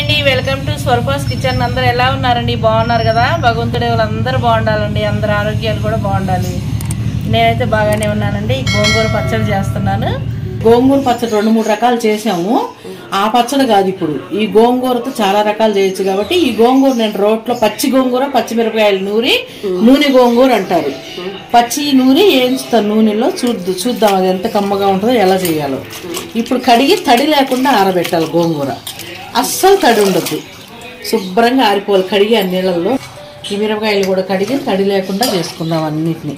అండి welcome to స్వర్పాస్ kitchen అందరు ఎలా ఉన్నారండి బాగున్నారు కదా భగవంతుడే వాళ్ళందరూ బాగుండాలండి అందరు ఆరోగ్యాలు కూడా బాగుండాలి నేనైతే బాగానే ఉన్నానండి ఈ గోంగూర పచ్చడి చేస్తున్నాను గోంగూర పచ్చడి రెండు మూడు రకాలు చేసాము ఆ పచ్చడి కాదు ఇప్పుడు ఈ గోంగూరతో చాలా రకాలు చేయొచ్చు కాబట్టి ఈ గోంగూర నేను రోట్లో పచ్చి గోంగూర పచ్చిమిరపకాయలు నూరి నూనె గోంగూర అంటారు పచ్చి నూరి వేయించుతాను నూనెలో చూద్దు చూద్దాం అది ఎంత కమ్మగా ఉంటుందో ఎలా చేయాలో ఇప్పుడు కడిగి తడి లేకుండా ఆరబెట్టాలి గోంగూర అస్సలు తడి ఉండద్దు శుభ్రంగా ఆరిపోవాలి కడిగి ఆ నీళ్ళల్లో ఈ మిరపకాయలు కూడా కడిగి తడి లేకుండా చేసుకుందాం అన్నిటిని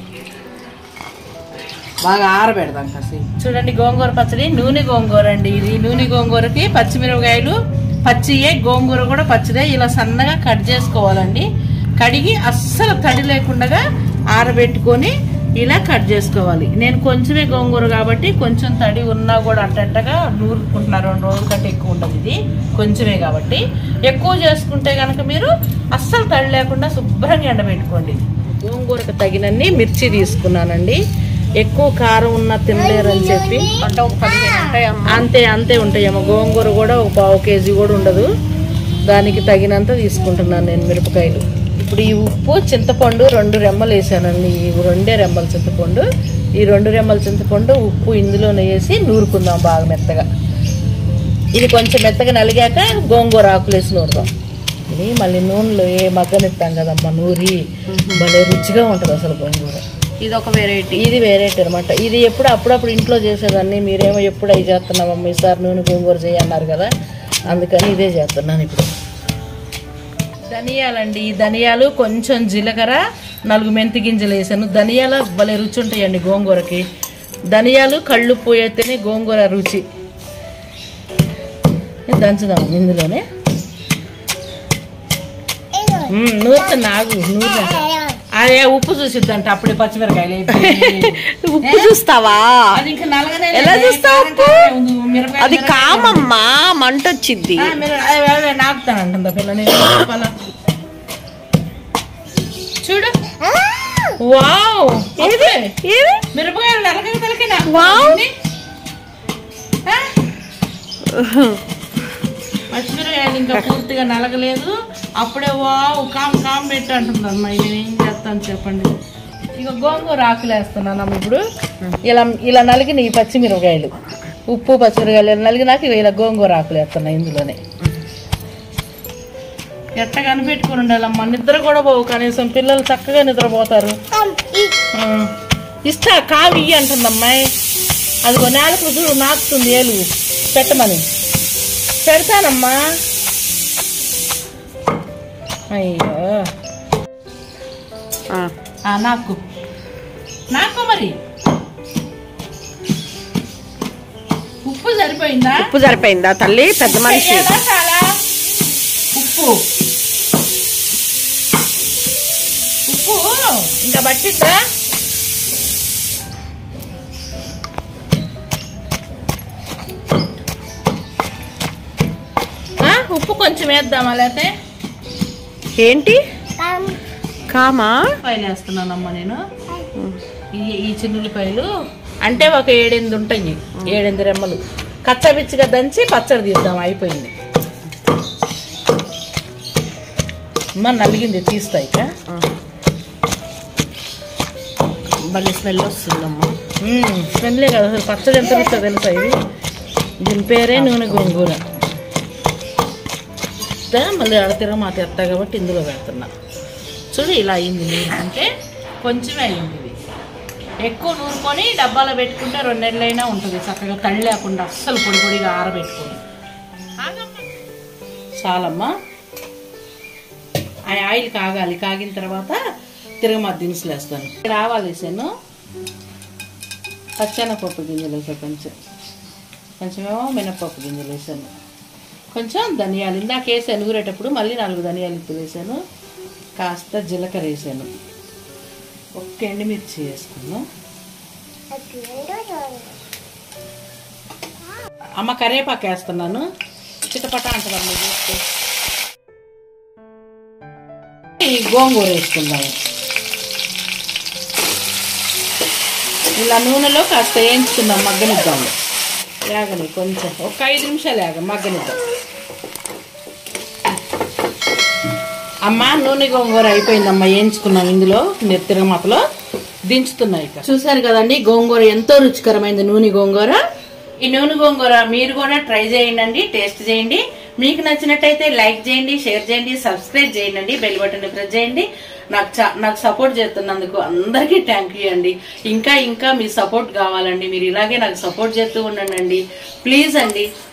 బాగా ఆరబెడదాం కాసేపు చూడండి గోంగూర పచ్చడి నూనె గోంగూర అండి ఇది నూనె గోంగూరకి పచ్చిమిరపకాయలు పచ్చియే గోంగూర కూడా పచ్చిదే ఇలా సన్నగా కట్ చేసుకోవాలండి కడిగి అస్సలు తడి లేకుండా ఆరబెట్టుకొని ఇలా కట్ చేసుకోవాలి నేను కొంచెమే గోంగూర కాబట్టి కొంచెం తడి ఉన్నా కూడా అట్టగా నూరుకుంటున్నా రెండు రోజుల కంటే ఎక్కువ ఉండదు ఇది కొంచెమే కాబట్టి ఎక్కువ చేసుకుంటే కనుక మీరు అస్సలు తడి లేకుండా శుభ్రంగా ఎండబెట్టుకోండి గోంగూరకు తగినన్ని మిర్చి తీసుకున్నానండి ఎక్కువ కారం ఉన్న తినలేరని చెప్పి అంటే ఒక పదిహేను ఉంటాయమ్మా అంతే అంతే ఉంటాయమ్మ గోంగూర కూడా ఒక పావు కేజీ కూడా ఉండదు దానికి తగినంత తీసుకుంటున్నాను నేను మిరపకాయలు ఇప్పుడు ఈ ఉప్పు చింతపండు రెండు రెమ్మలు వేసానండి ఈ రెండే రెమ్మల చింతపండు ఈ రెండు రెమ్మల చింతపండు ఉప్పు ఇందులోనే వేసి నూరుకుందాం బాగా మెత్తగా ఇది కొంచెం మెత్తగా నలిగాక గోంగూర ఆకులు వేసి నూరుదాం ఇది మళ్ళీ నూనెలో ఏ మగ్గనిస్తాం కదమ్మా నూరి భలే రుచిగా ఉంటుంది అసలు గోంగూర ఇది ఒక వెరైటీ ఇది వేరేటి అనమాట ఇది ఎప్పుడు అప్పుడప్పుడు ఇంట్లో చేసేదాన్ని మీరేమో ఎప్పుడు అవి చేస్తున్నామమ్మా ఈసారి నూనె గోంగూర చేయన్నారు కదా అందుకని ఇదే చేస్తున్నాను ఇప్పుడు ధనియాలండి ఈ ధనియాలు కొంచెం జీలకర్ర నాలుగు మెంతి గింజలు వేసాను ధనియాలు భలే రుచి ఉంటాయండి గోంగూరకి ధనియాలు కళ్ళు పోయితేనే గోంగూర రుచి ఇది దంచుదాం ఇందులోనే మ్మ్, నూరుతున్నా ఆగు నూరు అదే ఉప్పు చూసిద్దంట అప్పుడే పచ్చిమిరకాయలు అయిపోయి. ఉప్పు చూస్తావా అది ఇంకా నల్లగానే ఎలా లేదు. చూస్తావు కారం ఉప్పు? కారమే ఉంది. మిరపకాయలు అది మిరపకాయలు. కామమ్మా మంట వచ్చింది ఆ, మిర- అదే, అదే, నాకుతానంటుందా పిల్ల నేను చెప్పాలా? చూడు వావ్ ఏది అప్పుడే. ఏది మిరపకాయలు నల్లగా తలకి నాకు వావ్. ఉంది. ఆ? పచ్చిమిరపకాయలు ఇంకా పూర్తిగా నలగలేదు అప్పుడే వావ్ కామ్ కామ్ పెట్టి అంటుంది అమ్మా నేను ఏం చేస్తాను చెప్పండి ఇక గోంగూర ఆకులు వేస్తున్నాను ఇప్పుడు ఇలా ఇలా నలిగిన ఈ పచ్చిమిరపకాయలు ఉప్పు పచ్చిమిరపకాయలు ఇలా నలిగినాక ఇవి ఇలా గోంగూర ఆకులు వేస్తున్నా ఇందులోనే ఎట్ట కనిపెట్టుకుని ఉండాలమ్మా నిద్ర కూడా పోవు కనీసం పిల్లలు చక్కగా నిద్రపోతారు ఆ. ఇస్తా కావి అంటుంది అమ్మాయి అదిగో నేలకు చూడు నాకుతుంది ఏలు పెట్టమని పెడతానమ్మా అయ్యో ఆ, ఆ, నాకు నాకు మరి ఉప్పు సరిపోయిందా ఉప్పు సరిపోయిందా తల్లి పెద్ద మనిషి వేయాలా చాలా ఉప్పు ఉప్పు ఇంకా పట్టిద్దా ఆ, ఉప్పు కొంచెం వేద్దామా లేకపోతే ఏంటి కామా పైన వేస్తున్నానమ్మా నేను ఈ ఈ చిన్నులపాయలు అంటే ఒక ఏడెనిమిది ఉంటాయి ఏడెనిమిది రెమ్మలు కచ్చబిచ్చిగా దంచి పచ్చడి తీద్దాం అయిపోయింది అమ్మ నలిగింది తీస్తాయి ఇక భలే స్మెల్ వస్తుందమ్మా స్మెల్లే కదా అసలు పచ్చడి ఎంత రుచో తెలుసా ఇది దీని పేరే నూనె గోంగూర దా, మళ్ళీ అడతిర మాట ఎత్తా కాబట్టి ఇందులో పెడుతున్నా చూడు ఇలా అయింది నీరు అంటే కొంచెమే అయింది ఇది ఎక్కువ నూరుకొని డబ్బాలో పెట్టుకుంటే రెండు నెలలైనా ఉంటుంది చక్కగా తడి లేకుండా అస్సలు పొడి పొడిగా ఆరబెట్టుకొని చాలమ్మా ఆ ఆయిల్ కాగాలి కాగిన తర్వాత తిరగమా దినుసులు వేస్తాను ఇక్కడ ఆవాలు వేసాను పచ్చెనపప్పు గింజలు వేసా కొంచెం కొంచెమేమో మినపప్పు గింజలు వేసాను కొంచెం ధనియాలు ఇందాక వేసాను ఊరేటప్పుడు మళ్ళీ నాలుగు ధనియాలు ఇప్పులు వేసాను కాస్త జీలకర్ర వేసాను ఒక్క ఎండుమిర్చి వేసుకున్నాను అమ్మ కరివేపాకు వేస్తున్నాను చిటపట అంటున్నాను చూస్తే ఈ గోంగూర వేసుకుందాము ఇలా నూనెలో కాస్త వేయించుకుందాం మగ్గనిద్దాము వేగని కొంచెం ఒక ఐదు నిమిషాలు వేగ మగ్గనిద్దాం అమ్మ నూనె గోంగూర అయిపోయిందమ్మా వేయించుకున్నాం ఇందులో తిరగమాతలో దించుతున్నాయి ఇక. చూశారు కదండి గోంగూర ఎంతో రుచికరమైంది నూనె గోంగూర ఈ నూనె గోంగూర మీరు కూడా ట్రై చేయండి టేస్ట్ చేయండి మీకు నచ్చినట్టయితే లైక్ చేయండి షేర్ చేయండి సబ్స్క్రైబ్ చేయండి బెల్ బటన్ ప్రెస్ చేయండి నాకు చా- నాకు సపోర్ట్ చేస్తున్నందుకు అందరికీ థ్యాంక్ యూ అండి ఇంకా ఇంకా మీ సపోర్ట్ కావాలండి మీరు ఇలాగే నాకు సపోర్ట్ చేస్తూ ఉండండి ప్లీజ్ అండి